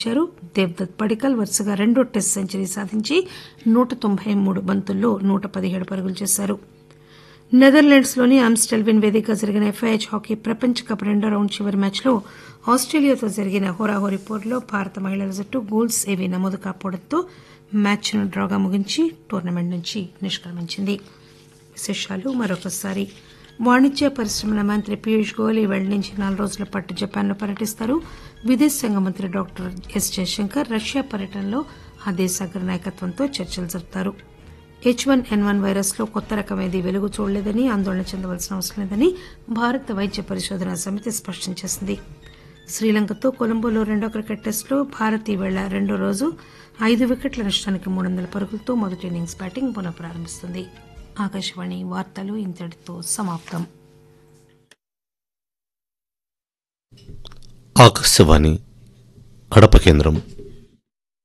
ఇచ్చారు దేవ్దత్ పడికల్ వరుసగా రెండో టెస్ట్ సెంచరీ సాధించి నూట తొంభై మూడు బంతుల్లో నూట పదిహేడు పరుగులు చేశారు నెదర్లాండ్స్ లోని ఆమ్స్టెల్విన్ వేదికగా జరిగిన ఎఫ్ఐహెచ్ హాకీ ప్రపంచ కప్ రెండో రౌండ్ చివరి మ్యాచ్లో ఆస్ట్రేలియాతో జరిగిన హోరాహోరీ పోరులో భారత మహిళల జట్టు గోల్స్ ఏవీ నమోదు కాకపోవడంతో మ్యాచ్ను డ్రాగా ముగించి టోర్నమెంట్ నుంచి నిష్క్రమించింది విశేషాలు మరొకసారి వాణిజ్య పరిశ్రమల మంత్రి పీయూష్ గోయల్ ఈ వెళ్లి నుంచి నాలుగు రోజుల పాటు జపాన్లో పర్యటిస్తారు విదేశాంగ మంత్రి డాక్టర్ ఎస్ జయశంకర్ రష్యా పర్యటనలో ఆ దేశ అగ్ర నాయకత్వంతో చర్చలు జరుపుతారు H one N one virus లో కొత్త రకం ఏదీ వెలుగు చూడలేదని ఆందోళన చెందవలసిన అవసరం లేదని భారత వైద్య పరిశోధనా సమితి స్పష్టం చేసింది శ్రీలంకతో కొలంబోలో రెండో క్రికెట్ టెస్టులో భారత్ ఈవేళ రెండో రోజు ఐదు వికెట్ల నష్టానికి మూడు వందల పరుగులతో మొదటి ఇన్నింగ్స్ బ్యాటింగ్ పునః ప్రారంభిస్తుంది ఆకాశవాణి వార్తలు ఇంతటితో సమాప్తం ఆకాశవాణి కడప కేంద్రం